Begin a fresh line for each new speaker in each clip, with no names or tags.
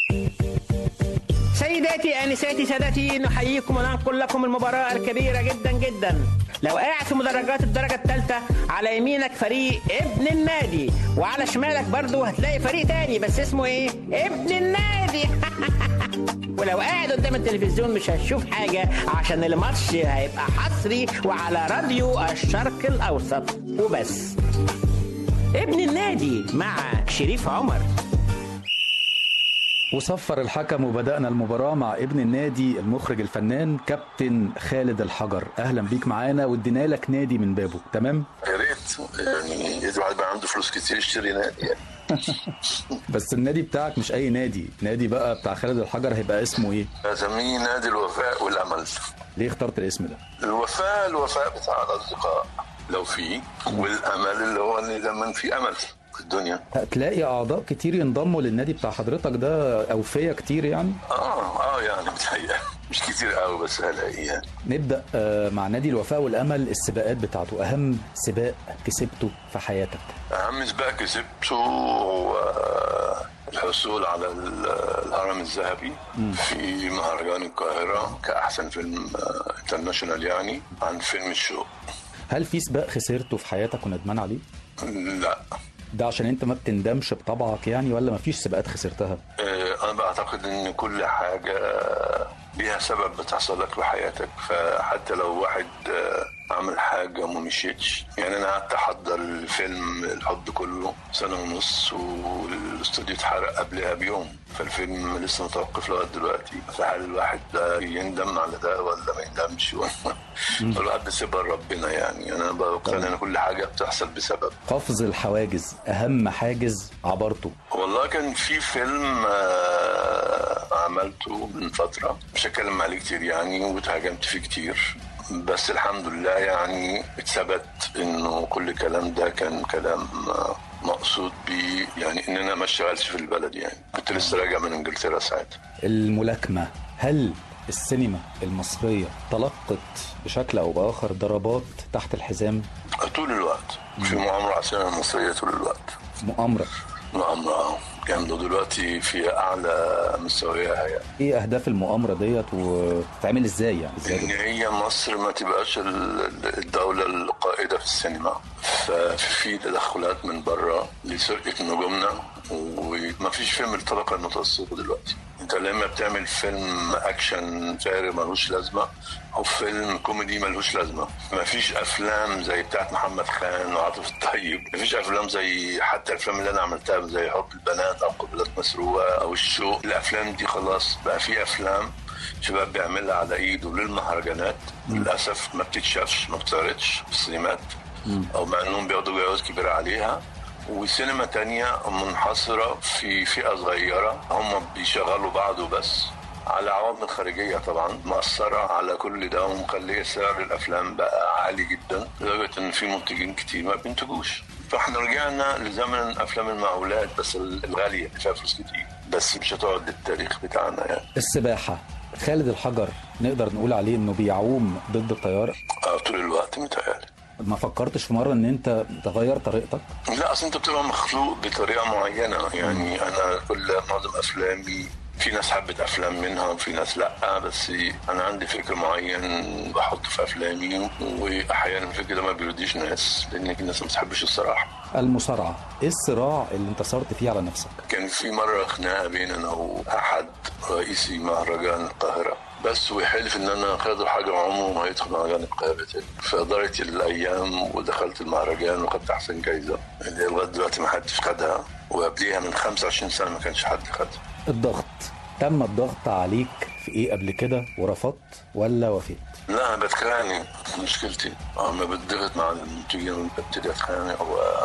سيداتي انساتي سادتي نحييكم وننقل لكم المباراه الكبيره جدا جدا لو قاعد في مدرجات الدرجه الثالثه على يمينك فريق ابن النادي وعلى شمالك برضو هتلاقي فريق تاني بس اسمه ايه ابن النادي ولو قاعد قدام التلفزيون مش هتشوف حاجه عشان الماتش هيبقى حصري وعلى راديو الشرق الاوسط وبس ابن النادي مع شريف عمر
وصفر الحكم وبدأنا المباراة مع ابن النادي المخرج الفنان كابتن خالد الحجر أهلا بيك معانا وادينا لك نادي من بابه تمام
يا ريت يعني يا الواحد بقى عنده فلوس كتير يشتري نادي يعني
بس النادي بتاعك مش أي نادي نادي بقى بتاع خالد الحجر هيبقى اسمه إيه
اسميه نادي الوفاء والامل
ليه اخترت الاسم ده
الوفاء الوفاء بتاع الاصدقاء لو في والامل اللي هو ان دايما في امل في الدنيا
هتلاقي أعضاء كتير ينضموا للنادي بتاع حضرتك ده أوفية كتير يعني
اه اه يعني بتهيأ مش كتير قوي بس هلاقي يعني
نبدأ آه، مع نادي الوفاء والأمل السباقات بتاعته أهم سباق كسبته في حياتك
اهم سباق كسبته هو الحصول على ال- الهرم الذهبي في مهرجان القاهرة كأحسن فيلم انترناشونال يعني عن فيلم الشوق
هل في سباق خسرته في حياتك وندمان عليه؟
لا
ده عشان انت ما بتندمش بطبعك يعني ولا مفيش سباقات خسرتها؟
آه، انا بعتقد ان كل حاجه ليها سبب بتحصل لك في حياتك فحتى لو واحد آه، عمل حاجه وما مشيتش يعني انا قعدت احضر الفيلم الحب كله سنه ونص والاستوديو اتحرق قبلها بيوم فالفيلم لسه متوقف لغايه دلوقتي فهل الواحد ده يندم على ده ولا ما يندمش الواحد بيسيبها لربنا يعني انا بقتنع ان كل حاجه بتحصل بسبب
قفز الحواجز أهم حاجز عبرته
والله كان في فيلم آه، عملته من فترة مش هتكلم عليه كتير يعني واتهاجمت فيه كتير بس الحمد لله يعني اتثبت انه كل الكلام ده كان كلام آه، مقصود بيه يعني ان انا ما اشتغلش في البلد يعني كنت لسه راجع من انجلترا ساعتها
الملاكمة هل السينما المصرية تلقت بشكل أو بآخر ضربات تحت الحزام
طول الوقت في مؤامرة على السينما المصرية طول الوقت
مؤامرة
مؤامرة جامدة دلوقتي في أعلى مستوياها يعني
إيه أهداف المؤامرة ديت وتتعمل إزاي يعني؟ إزاي
ان
ده؟
هي مصر ما تبقاش ال- الدوله القائده في السينما ففي تدخلات من بره لسرقه نجومنا وما فيش فيلم الطبقه المتوسطه دلوقتي انت لما بتعمل فيلم اكشن فارغ ملوش لازمه او فيلم كوميدي ملوش لازمه ما فيش افلام زي بتاعت محمد خان وعاطف الطيب ما فيش افلام زي حتى الافلام اللي انا عملتها زي حب البنات او قبلات مسروقه او الشوق الافلام دي خلاص بقى في افلام شباب بيعملها على ايده للمهرجانات للاسف ما بتتشافش ما بتعرضش في السينمات او مع انهم بياخدوا جوائز كبيره عليها وسينما تانية منحصرة في فئة صغيرة هم بيشغلوا بعض وبس على عوامل خارجية طبعا مأثرة على كل ده ومخلية سعر الأفلام بقى عالي جدا لدرجة إن في منتجين كتير ما بينتجوش فاحنا رجعنا لزمن أفلام المقاولات بس الغالية اللي فيها فلوس كتير بس مش هتقعد للتاريخ بتاعنا يعني
السباحة خالد الحجر نقدر نقول عليه إنه بيعوم ضد التيار
آه، طول الوقت متهيألي
ما فكرتش في مرة إن أنت تغير طريقتك؟
لا اصل انت بتبقى مخلوق بطريقه معينه يعني انا كل معظم افلامي في ناس حبت افلام منها وفي ناس لا بس انا عندي فكر معين بحطه في افلامي واحيانا الفكر ده ما بيرضيش ناس لان الناس ما بتحبش الصراحه
المصارعة إيه الصراع اللي انتصرت فيه على نفسك؟
كان في مره خناقه بين انا واحد رئيسي مهرجان القاهره بس ويحلف ان انا خد حاجه عمره ما هيدخل مهرجان القاهره تاني فدارت الايام ودخلت المهرجان وخدت احسن جايزه اللي لغايه دلوقتي ما حدش خدها وقبليها من 25 سنه ما كانش حد خدها
الضغط تم الضغط عليك في إيه قبل كده ورفضت ولا وافقت؟
لا انا بتخانق مشكلتي اما بتضغط مع المنتجين ببتدي اتخانق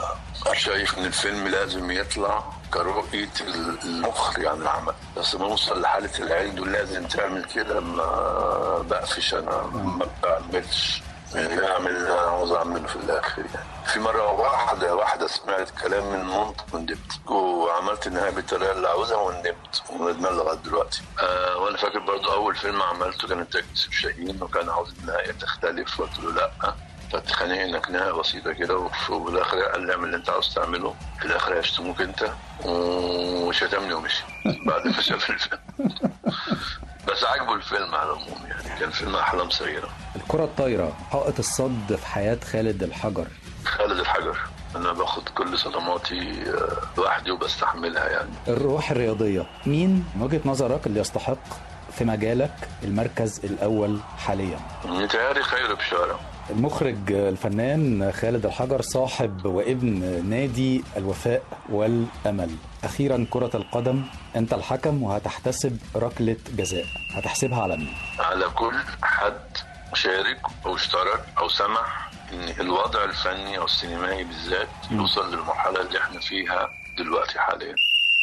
وشايف ان الفيلم لازم يطلع كرؤية المخرج عن العمل بس ما اوصل لحالة العيد ولازم تعمل كده ما بقفش انا ما بعملش يعني بعمل اللي انا عاوز اعمله في الاخر يعني في مره واحده واحده سمعت كلام من منطق وندمت وعملت النهايه بالطريقه اللي عاوزها وندمت وندمان لغايه دلوقتي آه وانا فاكر برضو اول فيلم عملته كان انتاج يوسف شاهين وكان عاوز النهايه تختلف قلت له لا فاتخانقنا خناقه بسيطه كده وفي الاخر قال لي اعمل اللي انت عاوز تعمله في الاخر هيشتموك انت وشتمني ومشي بعد ما شاف الفيلم بس عجبه الفيلم على العموم يعني كان فيلم احلام صغيره
الكرة الطايرة حائط الصد في حياة خالد الحجر
خالد الحجر انا باخد كل صدماتي آه، لوحدي وبستحملها يعني
الروح الرياضية مين من وجهة نظرك اللي يستحق في مجالك المركز الأول حاليا
متهيألي خير بشاره
المخرج الفنان خالد الحجر صاحب وابن نادي الوفاء والأمل أخيرا كرة القدم أنت الحكم وهتحتسب ركلة جزاء هتحسبها على مين؟
على كل حد شارك او اشترك او سمح ان الوضع الفني او السينمائي بالذات يوصل للمرحله اللي احنا فيها دلوقتي حاليا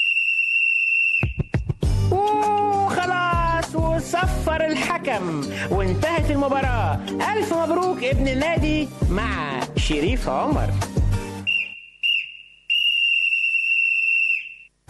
وخلاص وصفر الحكم وانتهت المباراة ألف مبروك ابن النادي مع شريف عمر